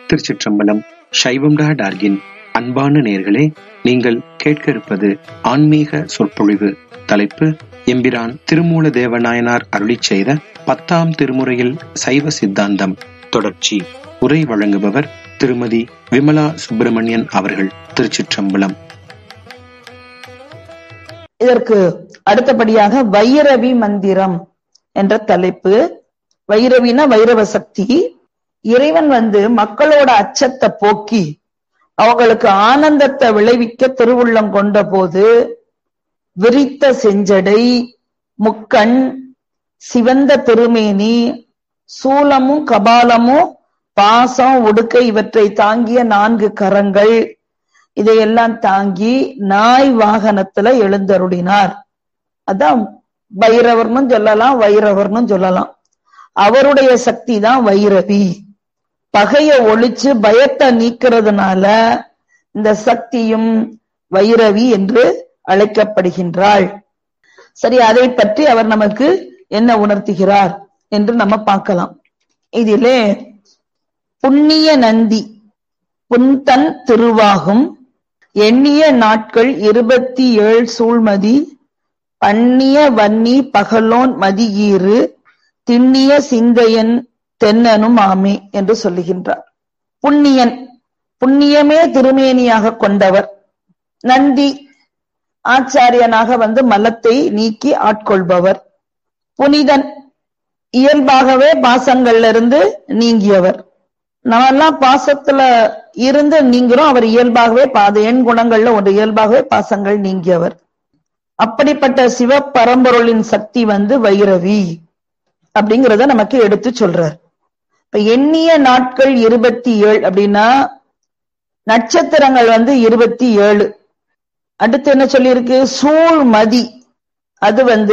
திருச்சிற்றம்பலம் சைவம்டா டார்கின் அன்பான நேர்களே நீங்கள் கேட்க இருப்பது ஆன்மீக சொற்பொழிவு தலைப்பு எம்பிரான் திருமூல தேவநாயனார் அருளிச் செய்த பத்தாம் திருமுறையில் சைவ சித்தாந்தம் தொடர்ச்சி உரை வழங்குபவர் திருமதி விமலா சுப்பிரமணியன் அவர்கள் திருச்சிற்றம்பலம் இதற்கு அடுத்தபடியாக வைரவி மந்திரம் என்ற தலைப்பு வைரவினா வைரவ சக்தி இறைவன் வந்து மக்களோட அச்சத்தை போக்கி அவங்களுக்கு ஆனந்தத்தை விளைவிக்க திருவுள்ளம் கொண்ட போது விரித்த செஞ்சடை முக்கண் சிவந்த திருமேனி சூலமும் கபாலமும் பாசம் உடுக்கை இவற்றை தாங்கிய நான்கு கரங்கள் இதையெல்லாம் தாங்கி நாய் வாகனத்துல எழுந்தருளினார் அதான் பைரவர்னு சொல்லலாம் வைரவர்னு சொல்லலாம் அவருடைய சக்தி தான் வைரவி பகைய ஒழிச்சு பயத்தை நீக்கிறதுனால இந்த சக்தியும் வைரவி என்று அழைக்கப்படுகின்றாள் சரி அதை பற்றி அவர் நமக்கு என்ன உணர்த்துகிறார் என்று நம்ம பார்க்கலாம் இதிலே புண்ணிய நந்தி புன்தன் திருவாகும் எண்ணிய நாட்கள் இருபத்தி ஏழு சூழ்மதி பண்ணிய வன்னி பகலோன் மதியீறு திண்ணிய சிந்தையன் தென்னனும் ஆமே என்று சொல்லுகின்றார் புண்ணியன் புண்ணியமே திருமேனியாக கொண்டவர் நந்தி ஆச்சாரியனாக வந்து மலத்தை நீக்கி ஆட்கொள்பவர் புனிதன் இயல்பாகவே பாசங்கள்ல இருந்து நீங்கியவர் நாமெல்லாம் பாசத்துல இருந்து நீங்கிறோம் அவர் இயல்பாகவே பாத எண் குணங்கள்ல ஒரு இயல்பாகவே பாசங்கள் நீங்கியவர் அப்படிப்பட்ட சிவ பரம்பொருளின் சக்தி வந்து வைரவி அப்படிங்கிறத நமக்கு எடுத்து சொல்றார் இப்ப எண்ணிய நாட்கள் இருபத்தி ஏழு அப்படின்னா நட்சத்திரங்கள் வந்து இருபத்தி ஏழு அடுத்து என்ன சொல்லியிருக்கு சூழ்மதி அது வந்து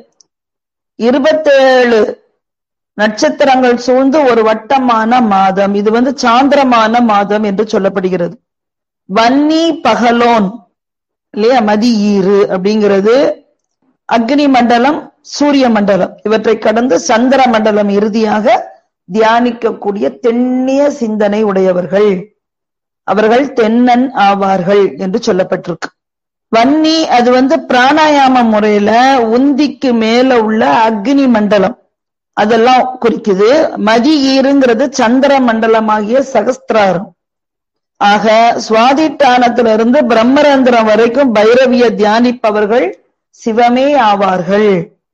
இருபத்தேழு நட்சத்திரங்கள் சூழ்ந்து ஒரு வட்டமான மாதம் இது வந்து சாந்திரமான மாதம் என்று சொல்லப்படுகிறது வன்னி பகலோன் இல்லையா மதி ஈறு அப்படிங்கிறது அக்னி மண்டலம் சூரிய மண்டலம் இவற்றை கடந்து சந்திர மண்டலம் இறுதியாக தியானிக்கக்கூடிய தென்னிய சிந்தனை உடையவர்கள் அவர்கள் தென்னன் ஆவார்கள் என்று சொல்லப்பட்டிருக்கு வன்னி அது வந்து பிராணாயாம முறையில உந்திக்கு மேல உள்ள அக்னி மண்டலம் அதெல்லாம் குறிக்குது மதி ஈருங்கிறது சந்திர மண்டலமாகிய சகஸ்திராரம் ஆக சுவாதிட்டானத்திலிருந்து பிரம்மரந்திரம் வரைக்கும் பைரவிய தியானிப்பவர்கள் சிவமே ஆவார்கள்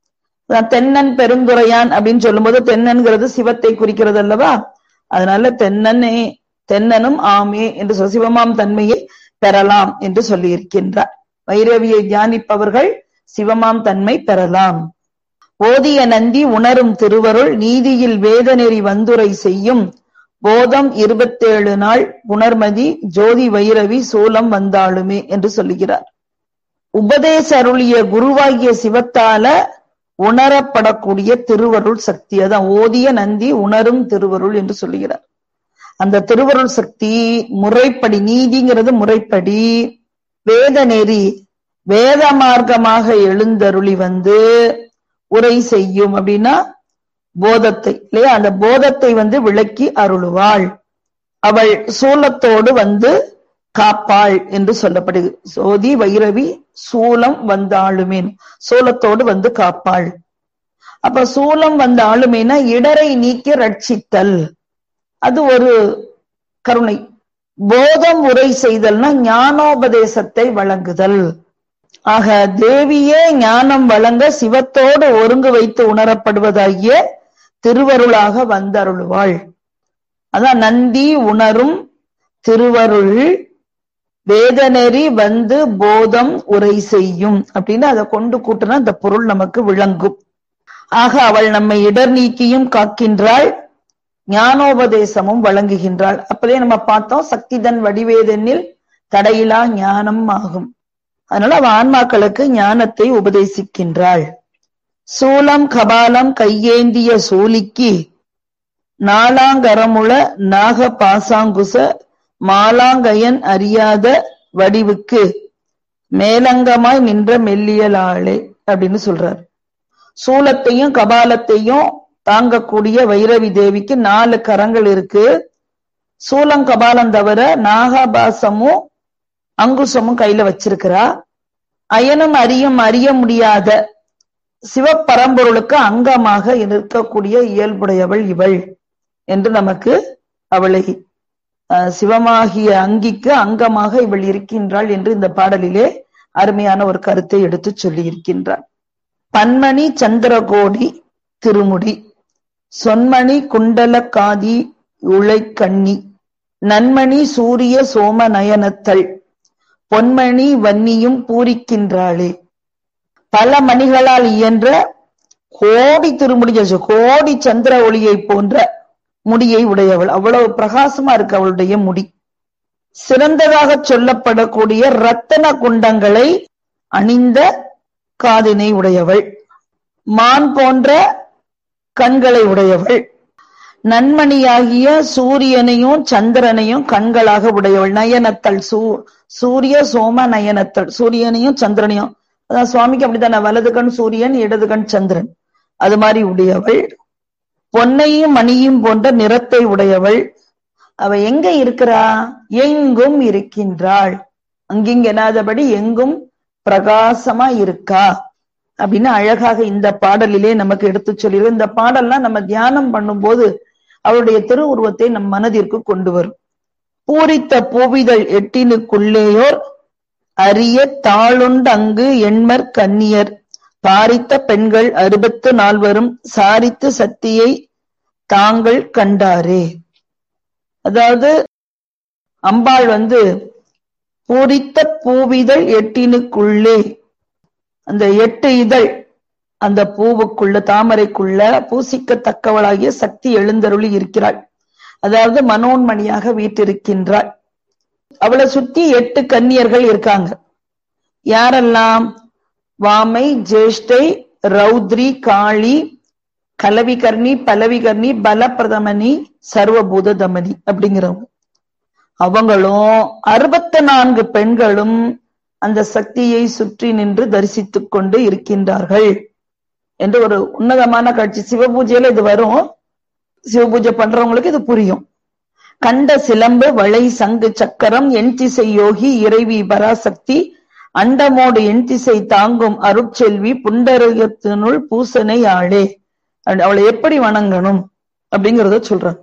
தென்னன் பெருந்துரையான் அப்படின்னு சொல்லும்போது தென்னன்கிறது சிவத்தை குறிக்கிறது அல்லவா அதனால தென்னனே தென்னனும் ஆமே என்று சொல் சிவமாம் தன்மையை பெறலாம் என்று சொல்லி இருக்கின்றார் வைரவியை தியானிப்பவர்கள் சிவமாம் தன்மை பெறலாம் ஓதிய நந்தி உணரும் திருவருள் நீதியில் வேதநெறி வந்துரை செய்யும் போதம் இருபத்தேழு நாள் புனர்மதி ஜோதி வைரவி சூலம் வந்தாளுமே என்று சொல்லுகிறார் உபதேச அருளிய குருவாகிய சிவத்தால உணரப்படக்கூடிய திருவருள் சக்தி அதான் ஓதிய நந்தி உணரும் திருவருள் என்று சொல்லுகிறார் அந்த திருவருள் சக்தி முறைப்படி நீதிங்கிறது முறைப்படி வேத நெறி வேத மார்க்கமாக எழுந்தருளி வந்து உரை செய்யும் அப்படின்னா போதத்தை இல்லையா அந்த போதத்தை வந்து விளக்கி அருளுவாள் அவள் சூலத்தோடு வந்து காப்பாள் என்று சொல்லப்படுது சோதி வைரவி சூலம் வந்த ஆளுமேன் சூலத்தோடு வந்து காப்பாள் அப்ப சூலம் வந்த ஆளுமேனா இடரை நீக்கி ரட்சித்தல் அது ஒரு கருணை போதம் உரை செய்தல்னா ஞானோபதேசத்தை வழங்குதல் ஆக தேவியே ஞானம் வழங்க சிவத்தோடு ஒருங்கு வைத்து உணரப்படுவதாகிய திருவருளாக வந்தருளுவாள் அதான் நந்தி உணரும் திருவருள் வேதநெறி வந்து போதம் உரை செய்யும் அப்படின்னு அதை கொண்டு கூட்டினா அந்த பொருள் நமக்கு விளங்கும் ஆக அவள் நம்மை இடர் நீக்கியும் காக்கின்றாள் ஞானோபதேசமும் வழங்குகின்றாள் அப்பதே நம்ம பார்த்தோம் சக்திதன் வடிவேதனில் தடையிலா ஞானம் ஆகும் அதனால அவ ஆன்மாக்களுக்கு ஞானத்தை உபதேசிக்கின்றாள் சூலம் கபாலம் கையேந்திய சூலிக்கு நாலாங்கரமுள நாக பாசாங்குச மாலாங்கயன் அறியாத வடிவுக்கு மேலங்கமாய் நின்ற மெல்லியலாளே அப்படின்னு சொல்றார் சூலத்தையும் கபாலத்தையும் தாங்கக்கூடிய வைரவி தேவிக்கு நாலு கரங்கள் இருக்கு சூலம் கபாலம் தவிர நாகபாசமும் அங்குசமும் கையில வச்சிருக்கிறா அயனும் அறியும் அறிய முடியாத சிவப்பரம்பொருளுக்கு அங்கமாக இருக்கக்கூடிய இயல்புடையவள் இவள் என்று நமக்கு அவளை அஹ், சிவமாகிய அங்கிக்கு அங்கமாக இவள் இருக்கின்றாள் என்று இந்த பாடலிலே அருமையான ஒரு கருத்தை எடுத்து சொல்லி இருக்கின்றார் பன்மணி சந்திரகோடி திருமுடி சொன்மணி குண்டல காதி உழைக்கண்ணி நன்மணி சூரிய சோம நயனத்தள் பொன்மணி வன்னியும் பூரிக்கின்றாளே பல மணிகளால் இயன்ற கோடி திருமுடி சொல்லுச்சு. கோடி சந்திர ஒளியை போன்ற முடியை உடையவள் அவ்வளவு பிரகாசமா இருக்கு அவளுடைய முடி சிறந்ததாக சொல்லப்படக்கூடிய ரத்தன குண்டங்களை அணிந்த காதினை உடையவள் மான் போன்ற கண்களை உடையவள் நன்மணியாகிய சூரியனையும் சந்திரனையும் கண்களாக உடையவள் நயனத்தள் சூ சூரிய சோம நயனத்தள் சூரியனையும் சந்திரனையும் அதான் சுவாமிக்கு அப்படித்தானே வலது கண் சூரியன் இடது கண் சந்திரன் அது மாதிரி உடையவள் பொன்னையும் மணியும் போன்ற நிறத்தை உடையவள் அவ எங்க இருக்கிறா எங்கும் இருக்கின்றாள் அங்கிங்க எனாதபடி எங்கும் பிரகாசமா இருக்கா அப்படின்னு அழகாக இந்த பாடலிலே நமக்கு எடுத்து சொல்லியிருக்கு இந்த பாடல்லாம் நம்ம தியானம் பண்ணும்போது அவருடைய திருவுருவத்தை நம் மனதிற்கு கொண்டு வரும் பூரித்த பூவிதழ் எட்டினுக்குள்ளேயோர் அரிய தாளுண்டு அங்கு எண்மர் கன்னியர் பாரித்த பெண்கள் அறுபத்து நால்வரும் சாரித்து சக்தியை தாங்கள் கண்டாரே அதாவது அம்பாள் வந்து பூரித்த பூவிதழ் எட்டினுக்குள்ளே அந்த எட்டு இதழ் அந்த பூவுக்குள்ள தாமரைக்குள்ள பூசிக்கத்தக்கவளாகிய சக்தி எழுந்தருளி இருக்கிறாள் அதாவது மனோன்மணியாக வீட்டிருக்கின்றாள் அவளை சுத்தி எட்டு கன்னியர்கள் இருக்காங்க யாரெல்லாம் வாமை ஜேஷ்டை ரௌத்ரி காளி கலவிகர்ணி பலவிகர்ணி பலப்பிரதமணி சர்வபூத தமனி அப்படிங்கிறவங்க அவங்களும் அறுபத்தி நான்கு பெண்களும் அந்த சக்தியை சுற்றி நின்று தரிசித்துக் கொண்டு இருக்கின்றார்கள் என்று ஒரு உன்னதமான காட்சி சிவபூஜையில இது வரும் சிவபூஜை பண்றவங்களுக்கு இது புரியும் கண்ட சிலம்பு வளை சங்கு சக்கரம் எண் திசை யோகி இறைவி பராசக்தி அண்டமோடு எண் திசை தாங்கும் அருட்செல்வி புண்டரகத்தினுள் பூசனை ஆளே அவளை எப்படி வணங்கணும் அப்படிங்கறத சொல்றாங்க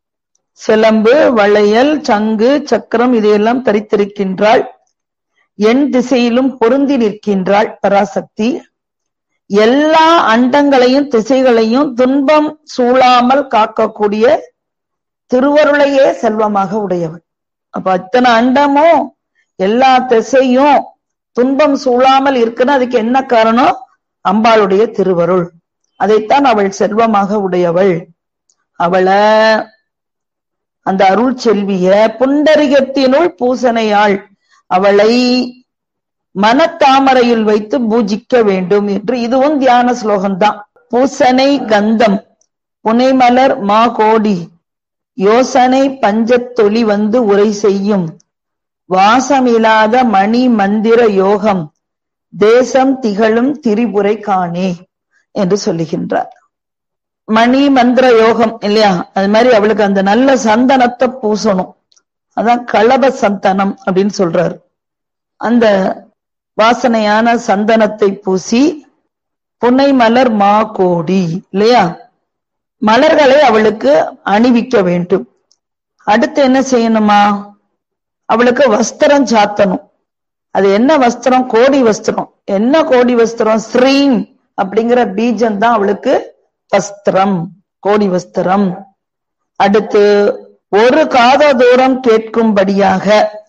சிலம்பு வளையல் சங்கு சக்கரம் இதையெல்லாம் தரித்திருக்கின்றாள் எண் திசையிலும் பொருந்தி நிற்கின்றாள் பராசக்தி எல்லா அண்டங்களையும் திசைகளையும் துன்பம் சூழாமல் காக்கக்கூடிய திருவருளையே செல்வமாக உடையவள் அப்ப அத்தனை அண்டமும் எல்லா திசையும் துன்பம் சூழாமல் இருக்குன்னு அதுக்கு என்ன காரணம் அம்பாளுடைய திருவருள் அதைத்தான் அவள் செல்வமாக உடையவள் அவளை அந்த அருள் செல்விய புண்டரிகத்தினுள் பூசனையாள் அவளை மனத்தாமரையில் வைத்து பூஜிக்க வேண்டும் என்று இதுவும் தியான ஸ்லோகம்தான் பூசனை கந்தம் புனைமலர் மா கோடி யோசனை பஞ்சத்தொலி வந்து உரை செய்யும் வாசமில்லாத மணி மந்திர யோகம் தேசம் திகழும் திரிபுரை காணே என்று சொல்லுகின்றார் மணி மந்திர யோகம் இல்லையா அது மாதிரி அவளுக்கு அந்த நல்ல சந்தனத்தை பூசணும் அதான் களப சந்தனம் அப்படின்னு சொல்றாரு அந்த வாசனையான சந்தனத்தை பூசி புன்னை மலர் மா கோடி இல்லையா மலர்களை அவளுக்கு அணிவிக்க வேண்டும் அடுத்து என்ன செய்யணுமா அவளுக்கு வஸ்திரம் சாத்தணும் அது என்ன வஸ்திரம் கோடி வஸ்திரம் என்ன கோடி வஸ்திரம் ஸ்ரீம் அப்படிங்கிற பீஜம் தான் அவளுக்கு வஸ்திரம் கோடி வஸ்திரம் அடுத்து ஒரு காத தூரம் கேட்கும்படியாக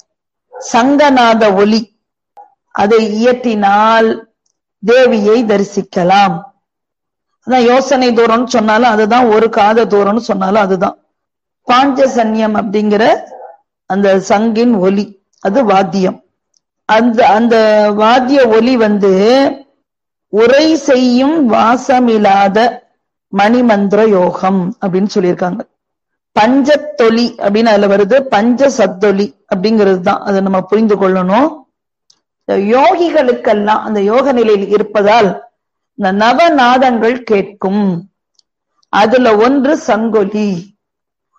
சங்கநாத ஒலி அதை இயற்றினால் தேவியை தரிசிக்கலாம் அதான் யோசனை தூரம்னு சொன்னாலும் அதுதான் ஒரு காத தூரம்னு சொன்னாலும் அதுதான் பாஞ்சசன்யம் அப்படிங்கிற அந்த சங்கின் ஒலி அது வாத்தியம் அந்த அந்த வாத்திய ஒலி வந்து உரை செய்யும் வாசமில்லாத மணிமந்திர யோகம் அப்படின்னு சொல்லியிருக்காங்க பஞ்சத்தொலி அப்படின்னு அதுல வருது பஞ்ச சத்தொலி அப்படிங்கிறது தான் அதை நம்ம புரிந்து கொள்ளணும் யோகிகளுக்கெல்லாம் அந்த யோக நிலையில் இருப்பதால் இந்த நவநாதங்கள் கேட்கும் அதுல ஒன்று சங்கொலி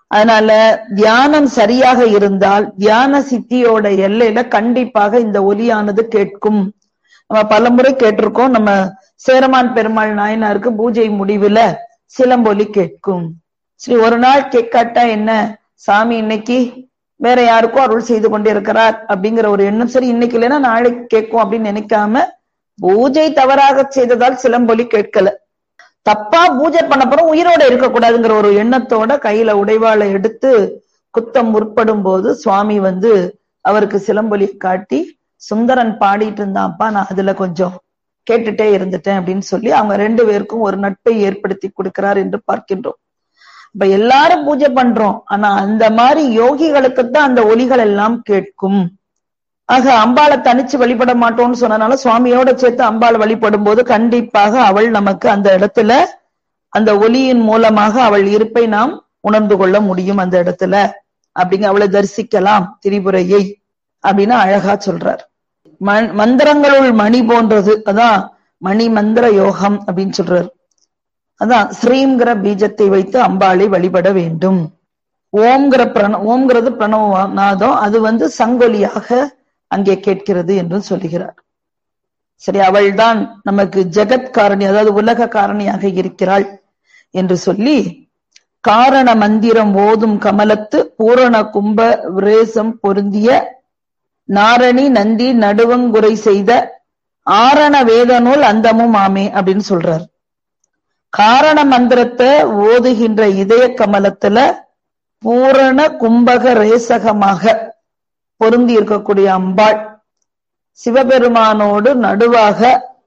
அதனால தியானம் சரியாக இருந்தால் தியான சித்தியோட எல்லையில கண்டிப்பாக இந்த ஒலியானது கேட்கும் நம்ம பலமுறை கேட்டிருக்கோம் நம்ம சேரமான் பெருமாள் நாயனாருக்கு பூஜை முடிவுல சிலம்பொலி கேட்கும் சரி ஒரு நாள் கேட்காட்டா என்ன சாமி இன்னைக்கு வேற யாருக்கும் அருள் செய்து கொண்டிருக்கிறார் அப்படிங்கிற ஒரு எண்ணம் சரி இன்னைக்கு இல்லைன்னா நாளைக்கு கேட்கும் அப்படின்னு நினைக்காம பூஜை தவறாக செய்ததால் சிலம்பொலி கேட்கல தப்பா பூஜை பண்ண போறோம் உயிரோட இருக்கக்கூடாதுங்கிற ஒரு எண்ணத்தோட கையில உடைவாளை எடுத்து குத்தம் முற்படும் போது சுவாமி வந்து அவருக்கு சிலம்பொலி காட்டி சுந்தரன் பாடிட்டு இருந்தான்ப்பா நான் அதுல கொஞ்சம் கேட்டுட்டே இருந்துட்டேன் அப்படின்னு சொல்லி அவங்க ரெண்டு பேருக்கும் ஒரு நட்பை ஏற்படுத்தி கொடுக்கிறார் என்று பார்க்கின்றோம் இப்ப எல்லாரும் பூஜை பண்றோம் ஆனா அந்த மாதிரி யோகிகளுக்கு தான் அந்த ஒலிகள் எல்லாம் கேட்கும் ஆக அம்பாளை தனிச்சு வழிபட மாட்டோம்னு சொன்னனால சுவாமியோட சேர்த்து அம்பாள் வழிபடும் போது கண்டிப்பாக அவள் நமக்கு அந்த இடத்துல அந்த ஒலியின் மூலமாக அவள் இருப்பை நாம் உணர்ந்து கொள்ள முடியும் அந்த இடத்துல அப்படிங்க அவளை தரிசிக்கலாம் திரிபுரையை அப்படின்னு அழகா சொல்றார் மந்திரங்களுள் மணி போன்றது அதான் மணி மந்திர யோகம் அப்படின்னு சொல்றாரு அதான் ஸ்ரீங்கிற பீஜத்தை வைத்து அம்பாளை வழிபட வேண்டும் ஓம்ங்கிற பிரண ஓம்ங்கிறது பிரணவ நாதம் அது வந்து சங்கொலியாக அங்கே கேட்கிறது என்றும் சொல்லுகிறார் சரி அவள்தான் நமக்கு ஜெகத் காரணி அதாவது உலக காரணியாக இருக்கிறாள் என்று சொல்லி காரண மந்திரம் ஓதும் கமலத்து பூரண கும்ப விரேசம் பொருந்திய நாரணி நந்தி நடுவங்குறை செய்த ஆரண வேத நூல் அந்தமும் ஆமே அப்படின்னு சொல்றார் காரண மந்திரத்தை ஓதுகின்ற இதய கமலத்துல பூரண கும்பக ரேசகமாக பொருந்தி இருக்கக்கூடிய அம்பாள் சிவபெருமானோடு நடுவாக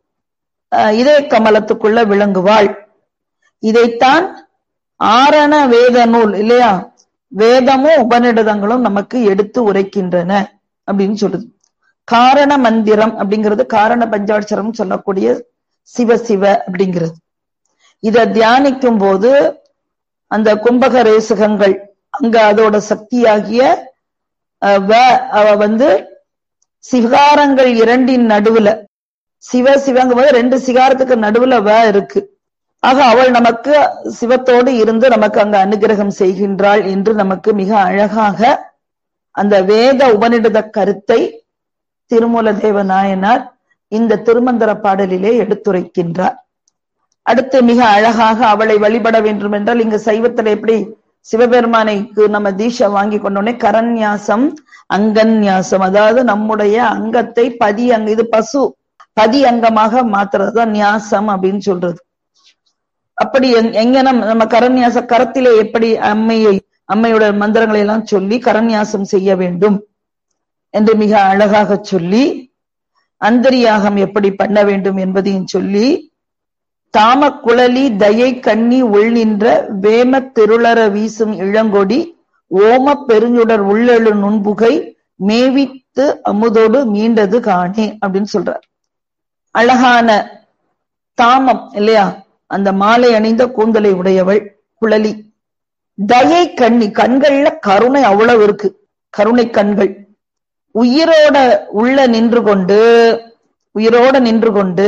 இதய கமலத்துக்குள்ள விளங்குவாள் இதைத்தான் ஆரண வேத நூல் இல்லையா வேதமும் உபநிடதங்களும் நமக்கு எடுத்து உரைக்கின்றன அப்படின்னு சொல்லுது காரண மந்திரம் அப்படிங்கிறது காரண பஞ்சாட்சரம் சொல்லக்கூடிய சிவ சிவ அப்படிங்கிறது இத தியானிக்கும் போது அந்த கும்பக ரேசகங்கள் அங்க அதோட சக்தியாகிய வ அவ வந்து சிகாரங்கள் இரண்டின் நடுவுல சிவ சிவங்கும் போது ரெண்டு சிகாரத்துக்கு நடுவுல வ இருக்கு ஆக அவள் நமக்கு சிவத்தோடு இருந்து நமக்கு அங்க அனுகிரகம் செய்கின்றாள் என்று நமக்கு மிக அழகாக அந்த வேத உபநிடத கருத்தை திருமூல தேவ நாயனார் இந்த திருமந்திர பாடலிலே எடுத்துரைக்கின்றார் அடுத்து மிக அழகாக அவளை வழிபட வேண்டும் என்றால் இங்க சைவத்துல எப்படி சிவபெருமானைக்கு நம்ம தீட்சை வாங்கி கொண்டோடனே கரன்யாசம் அங்கன்யாசம் அதாவது நம்முடைய அங்கத்தை பதி அங்க இது பசு பதி அங்கமாக மாத்துறது தான் நியாசம் அப்படின்னு சொல்றது அப்படி எங்க நம்ம நம்ம கரன்யாச கரத்திலே எப்படி அம்மையை அம்மையோட மந்திரங்களை எல்லாம் சொல்லி கரன்யாசம் செய்ய வேண்டும் என்று மிக அழகாக சொல்லி அந்தரியாகம் எப்படி பண்ண வேண்டும் என்பதையும் சொல்லி தாம குழலி தயை கண்ணி உள் நின்ற வேம திருளர வீசும் இளங்கொடி ஓம பெருஞ்சுடர் உள்ளெழு நுண்புகை மேவித்து அமுதோடு மீண்டது காணே அப்படின்னு சொல்றார் அழகான தாமம் இல்லையா அந்த மாலை அணிந்த கூந்தலை உடையவள் குழலி தயை கண்ணி கண்கள்ல கருணை அவ்வளவு இருக்கு கருணை கண்கள் உயிரோட உள்ள நின்று கொண்டு உயிரோட நின்று கொண்டு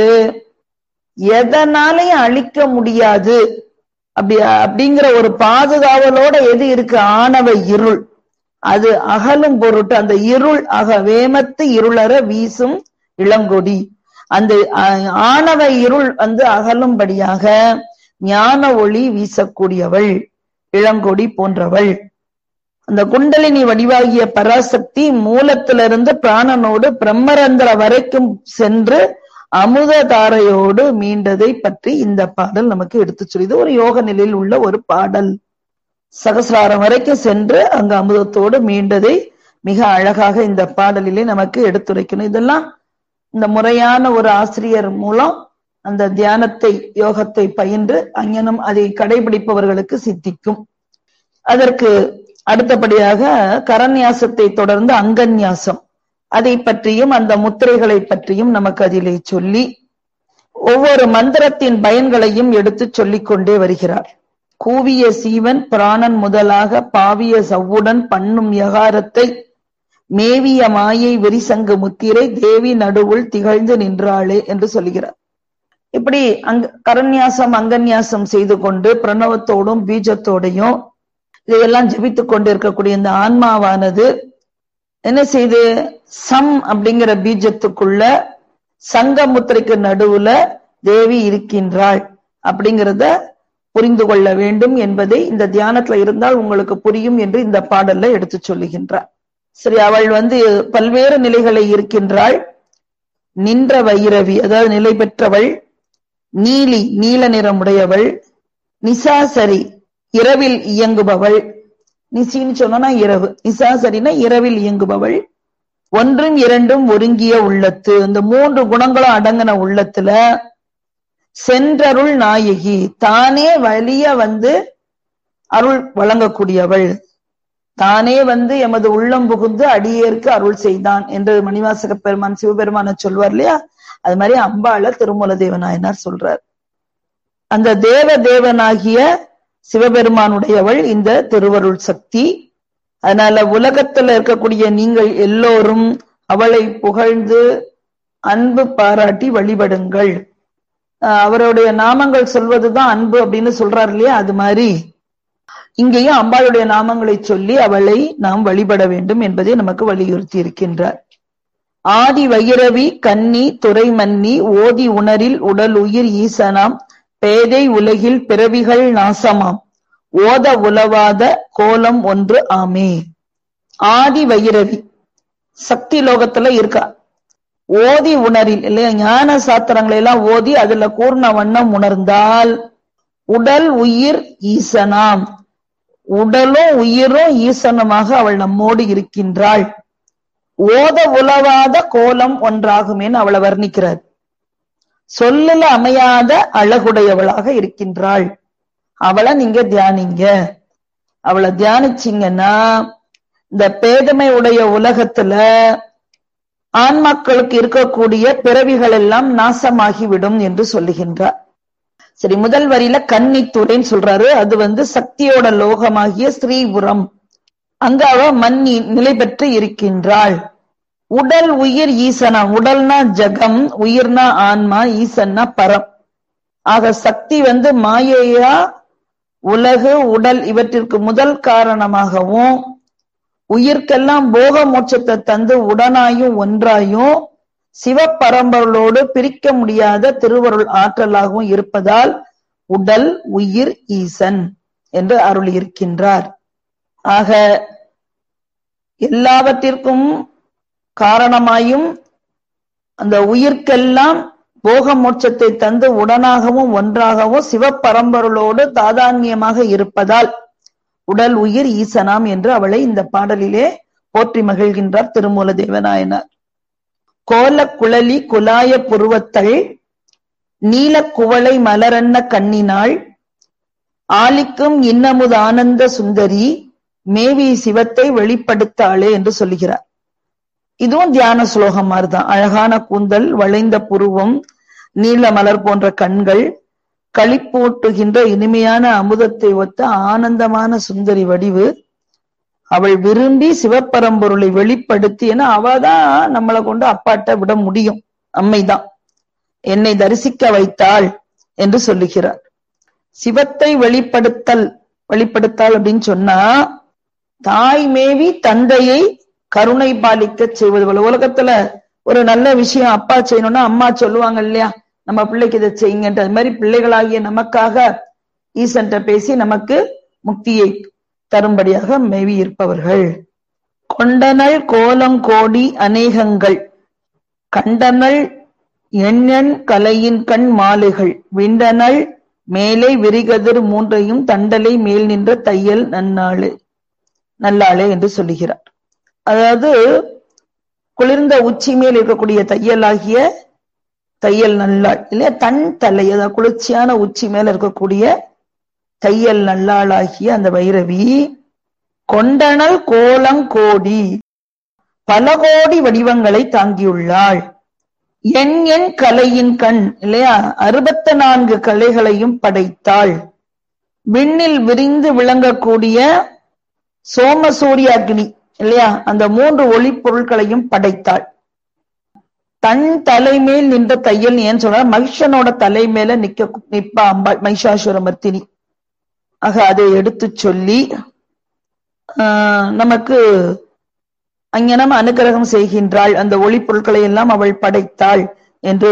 எதனாலையும் அழிக்க முடியாது அப்படி அப்படிங்கிற ஒரு பாதுகாவலோட எது இருக்கு ஆணவ இருள் அது அகலும் பொருட்டு அந்த இருள் அக வேமத்து இருளற வீசும் இளங்கொடி அந்த ஆணவ இருள் வந்து அகலும்படியாக ஞான ஒளி வீசக்கூடியவள் இளங்கொடி போன்றவள் அந்த குண்டலினி வடிவாகிய பராசக்தி மூலத்திலிருந்து பிராணனோடு பிரம்மரந்திர வரைக்கும் சென்று அமுததாரையோடு மீண்டதை பற்றி இந்த பாடல் நமக்கு எடுத்து சொல்லுது ஒரு யோக நிலையில் உள்ள ஒரு பாடல் சகசிராரம் வரைக்கும் சென்று அங்க அமுதத்தோடு மீண்டதை மிக அழகாக இந்த பாடலிலே நமக்கு எடுத்துரைக்கணும் இதெல்லாம் இந்த முறையான ஒரு ஆசிரியர் மூலம் அந்த தியானத்தை யோகத்தை பயின்று அங்ஙனம் அதை கடைபிடிப்பவர்களுக்கு சித்திக்கும் அதற்கு அடுத்தபடியாக கரநியாசத்தை தொடர்ந்து அங்கன்யாசம் அதை பற்றியும் அந்த முத்திரைகளை பற்றியும் நமக்கு அதிலே சொல்லி ஒவ்வொரு மந்திரத்தின் பயன்களையும் எடுத்து சொல்லிக் கொண்டே வருகிறார் கூவிய சீவன் பிராணன் முதலாக பாவிய சவ்வுடன் பண்ணும் யகாரத்தை மேவிய மாயை விரிசங்கு முத்திரை தேவி நடுவுள் திகழ்ந்து நின்றாளே என்று சொல்லுகிறார் இப்படி அங்க கரன்யாசம் அங்கன்யாசம் செய்து கொண்டு பிரணவத்தோடும் பீஜத்தோடையும் இதையெல்லாம் ஜெபித்துக் கொண்டு இருக்கக்கூடிய இந்த ஆன்மாவானது என்ன செய்து சம் அப்படிங்கிற பீஜத்துக்குள்ள சங்க முத்திரைக்கு நடுவுல தேவி இருக்கின்றாள் அப்படிங்கிறத புரிந்து கொள்ள வேண்டும் என்பதை இந்த தியானத்துல இருந்தால் உங்களுக்கு புரியும் என்று இந்த பாடல்ல எடுத்து சொல்லுகின்றார் சரி அவள் வந்து பல்வேறு நிலைகளை இருக்கின்றாள் நின்ற வைரவி அதாவது நிலை பெற்றவள் நீலி நீல நிறமுடையவள் நிசாசரி இரவில் இயங்குபவள் நிசின்னு சொன்னா இரவு நிசாசரினா இரவில் இயங்குபவள் ஒன்றும் இரண்டும் ஒருங்கிய உள்ளத்து இந்த மூன்று குணங்களும் அடங்கின உள்ளத்துல சென்றருள் நாயகி தானே வலிய வந்து அருள் வழங்கக்கூடியவள் தானே வந்து எமது உள்ளம் புகுந்து அடியேற்கு அருள் செய்தான் என்று மணிவாசக பெருமான் சிவபெருமான சொல்வார் இல்லையா அது மாதிரி அம்பாள திருமூல தேவநாயனார் சொல்றார் அந்த தேவ தேவனாகிய சிவபெருமானுடையவள் இந்த திருவருள் சக்தி அதனால உலகத்துல இருக்கக்கூடிய நீங்கள் எல்லோரும் அவளை புகழ்ந்து அன்பு பாராட்டி வழிபடுங்கள் அவருடைய நாமங்கள் சொல்வதுதான் அன்பு அப்படின்னு சொல்றாரு இல்லையா அது மாதிரி இங்கேயும் அம்பாளுடைய நாமங்களை சொல்லி அவளை நாம் வழிபட வேண்டும் என்பதை நமக்கு வலியுறுத்தி இருக்கின்றார் ஆதி வைரவி கன்னி துறைமன்னி ஓதி உணரில் உடல் உயிர் ஈசனாம் பேதை உலகில் பிறவிகள் நாசமாம் ஓத உலவாத கோலம் ஒன்று ஆமே ஆதி வைரவி சக்தி லோகத்துல இருக்கா ஓதி உணரில் இல்லையா ஞான சாத்திரங்களை எல்லாம் ஓதி அதுல கூர்ண வண்ணம் உணர்ந்தால் உடல் உயிர் ஈசனாம் உடலும் உயிரும் ஈசனுமாக அவள் நம்மோடு இருக்கின்றாள் ஓத உலவாத கோலம் ஒன்றாகுமேன்னு அவளை வர்ணிக்கிறார் சொல்லல அமையாத அழகுடையவளாக இருக்கின்றாள் அவளை நீங்க தியானிங்க அவளை தியானிச்சீங்கன்னா இந்த பேதமை உடைய உலகத்துல ஆன்மாக்களுக்கு இருக்கக்கூடிய பிறவிகள் எல்லாம் நாசமாகிவிடும் என்று சொல்லுகின்றார் சரி முதல் வரியில கன்னித்துறைன்னு சொல்றாரு அது வந்து சக்தியோட லோகமாகிய ஸ்ரீபுரம் அங்க அவ மன்னி நிலை பெற்று இருக்கின்றாள் உடல் உயிர் ஈசனா உடல்னா ஜகம் உயிர்னா ஆன்மா ஈசன்னா பரம் ஆக சக்தி வந்து மாயையா உலகு உடல் இவற்றிற்கு முதல் காரணமாகவும் உயிர்க்கெல்லாம் போக மோட்சத்தை தந்து உடனாயும் ஒன்றாயும் சிவப்பரம்பொருளோடு பிரிக்க முடியாத திருவருள் ஆற்றலாகவும் இருப்பதால் உடல் உயிர் ஈசன் என்று அருள் இருக்கின்றார் ஆக எல்லாவற்றிற்கும் காரணமாயும் அந்த உயிர்க்கெல்லாம் போக மோட்சத்தை தந்து உடனாகவும் ஒன்றாகவும் சிவப்பரம்பொருளோடு தாதான்மியமாக இருப்பதால் உடல் உயிர் ஈசனாம் என்று அவளை இந்த பாடலிலே போற்றி மகிழ்கின்றார் திருமூல தேவநாயனார் கோல குழலி குலாய புருவத்தள் நீல குவளை மலரன்ன கண்ணினாள் ஆலிக்கும் இன்னமுது ஆனந்த சுந்தரி மேவி சிவத்தை வெளிப்படுத்தாளே என்று சொல்லுகிறார் இதுவும் தியான சுலோகம் மாதிரிதான் அழகான கூந்தல் வளைந்த புருவம் நீல மலர் போன்ற கண்கள் களிப்பூட்டுகின்ற இனிமையான அமுதத்தை ஒத்த ஆனந்தமான சுந்தரி வடிவு அவள் விரும்பி சிவப்பரம்பொருளை வெளிப்படுத்தி ஏன்னா அவதான் நம்மளை கொண்டு அப்பாட்ட விட முடியும் அம்மைதான் என்னை தரிசிக்க வைத்தாள் என்று சொல்லுகிறார் சிவத்தை வெளிப்படுத்தல் வெளிப்படுத்தாள் அப்படின்னு சொன்னா தாய் மேவி தந்தையை கருணை பாலிக்க செய்வது போல உலகத்துல ஒரு நல்ல விஷயம் அப்பா செய்யணும்னா அம்மா சொல்லுவாங்க இல்லையா நம்ம பிள்ளைக்கு இதை செய்யுங்கன்ட்டு அது மாதிரி பிள்ளைகளாகிய நமக்காக ஈசன்ட்ட பேசி நமக்கு முக்தியை தரும்படியாக மேவி இருப்பவர்கள் கொண்டனள் கோலங்கோடி அநேகங்கள் கண்டனள் எண்ணன் கலையின் கண் மாலைகள் விண்டனள் மேலே விரிகதிர் மூன்றையும் தண்டலை மேல் நின்ற தையல் நன்னாளு நல்லாளே என்று சொல்லுகிறார் அதாவது குளிர்ந்த உச்சி மேல் இருக்கக்கூடிய தையலாகிய தையல் நல்லாள் இல்லையா தன் தலை அதாவது குளிர்ச்சியான உச்சி மேல இருக்கக்கூடிய தையல் நல்லாளாகிய அந்த வைரவி கொண்டனல் கோலங்கோடி பல கோடி வடிவங்களை தாங்கியுள்ளாள் எண் எண் கலையின் கண் இல்லையா அறுபத்தி நான்கு கலைகளையும் படைத்தாள் விண்ணில் விரிந்து விளங்கக்கூடிய சோமசூரிய அக்னி இல்லையா அந்த மூன்று ஒளி பொருட்களையும் படைத்தாள் தன் தலைமேல் நின்ற தையல் ஏன் சொல்ற மகிஷனோட தலை மேல நிக்க நிப்பா அம்பாள் மைஷாசுர மர்த்தினி ஆக அதை எடுத்து சொல்லி ஆஹ் நமக்கு அங்ஙனம் அனுக்கிரகம் செய்கின்றாள் அந்த ஒளி பொருட்களை எல்லாம் அவள் படைத்தாள் என்று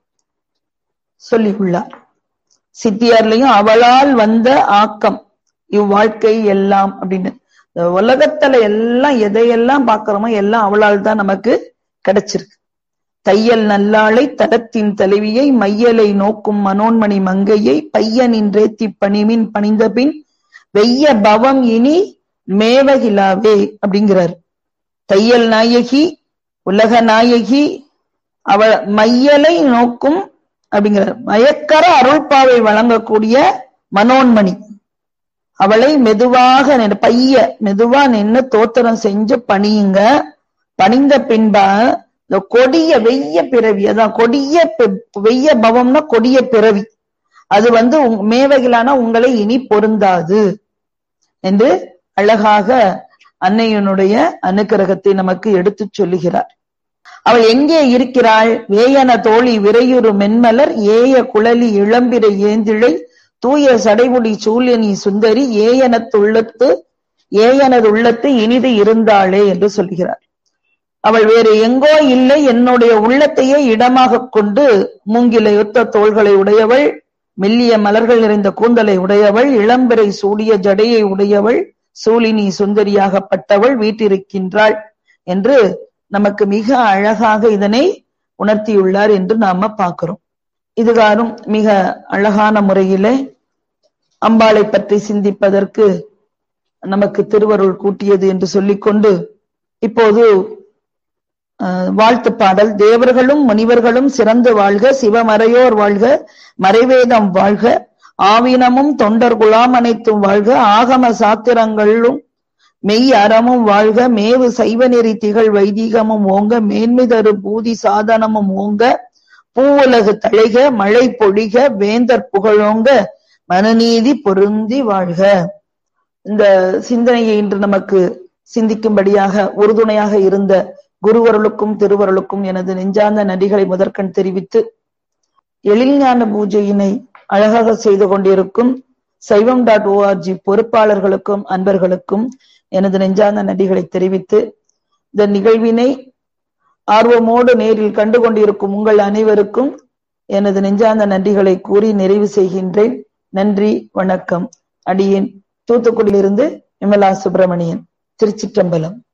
சொல்லியுள்ளார் சித்தியார்லயும் அவளால் வந்த ஆக்கம் இவ்வாழ்க்கை எல்லாம் அப்படின்னு இந்த உலகத்துல எல்லாம் எதையெல்லாம் பாக்குறோமோ எல்லாம் அவளால் தான் நமக்கு கிடைச்சிருக்கு தையல் நல்லாளை தடத்தின் தலைவியை மையலை நோக்கும் மனோன்மணி மங்கையை பையனின் ரேத்தி பணிமின் பணிந்த பின் வெய்ய பவம் இனி மேவகிலாவே அப்படிங்கிறார் தையல் நாயகி உலக நாயகி அவள் மையலை நோக்கும் அப்படிங்கிறார் மயக்கர அருள்பாவை வழங்கக்கூடிய மனோன்மணி அவளை மெதுவாக நின்னு- பைய மெதுவா நின்னு தோத்திரம் செஞ்சு பணியுங்க பணிந்த பின்பா இந்த கொடிய வெய்ய பிறவி அதான் கொடிய பி- வெய்ய பவம்னா கொடிய பிறவி அது வந்து உங்- மேவகிலான உங்களை இனி பொருந்தாது என்று அழகாக அன்னையனுடைய அனுக்கிரகத்தை நமக்கு எடுத்துச் சொல்லுகிறார் அவள் எங்கே இருக்கிறாள் வேயன தோழி விரையுறு மென்மலர் ஏய குழலி இளம்பிரை ஏந்திழை தூய சடைமுடி சூழியனி சுந்தரி ஏயனத்துள்ளத்து ஏயனது உள்ளத்து இனிது இருந்தாளே என்று சொல்கிறார் அவள் வேறு எங்கோ இல்லை என்னுடைய உள்ளத்தையே இடமாக கொண்டு மூங்கிலையொத்த தோள்களை உடையவள் மெல்லிய மலர்கள் நிறைந்த கூந்தலை உடையவள் இளம்பிறை சூடிய ஜடையை உடையவள் சூலினி சுந்தரியாகப்பட்டவள் வீட்டிருக்கின்றாள் என்று நமக்கு மிக அழகாக இதனை உணர்த்தியுள்ளார் என்று நாம பார்க்கிறோம் இதுகாரும் மிக அழகான முறையிலே அம்பாளை பற்றி சிந்திப்பதற்கு நமக்கு திருவருள் கூட்டியது என்று சொல்லிக்கொண்டு இப்போது அஹ், வாழ்த்து பாடல் தேவர்களும் முனிவர்களும் சிறந்து வாழ்க சிவமறையோர் வாழ்க மறைவேதம் வாழ்க ஆவினமும் தொண்டர் குலாம் அனைத்தும் வாழ்க ஆகம சாத்திரங்களும் மெய் அறமும் வாழ்க மேவு சைவநெறி திகழ் வைதீகமும் ஓங்க மேன்மை தரு பூதி சாதனமும் ஓங்க பூவுலகு தழைக மழை பொழிக வேந்தர் புகழோங்க மனுநீதி பொருந்தி வாழ்க இந்த சிந்தனையை இன்று நமக்கு சிந்திக்கும்படியாக உறுதுணையாக இருந்த குருவருளுக்கும் திருவருளுக்கும் எனது நெஞ்சார்ந்த நன்றிகளை முதற்கண் தெரிவித்து எழில்ஞான பூஜையினை அழகாக செய்து கொண்டிருக்கும் சைவம் டாட் ஓஆர்ஜி பொறுப்பாளர்களுக்கும் அன்பர்களுக்கும் எனது நெஞ்சார்ந்த நன்றிகளை தெரிவித்து இந்த நிகழ்வினை ஆர்வமோடு நேரில் கண்டு கொண்டிருக்கும் உங்கள் அனைவருக்கும் எனது நெஞ்சார்ந்த நன்றிகளை கூறி நிறைவு செய்கின்றேன் நன்றி வணக்கம் அடியேன் தூத்துக்குடியிலிருந்து விமலா சுப்பிரமணியன் திருச்சிற்றம்பலம்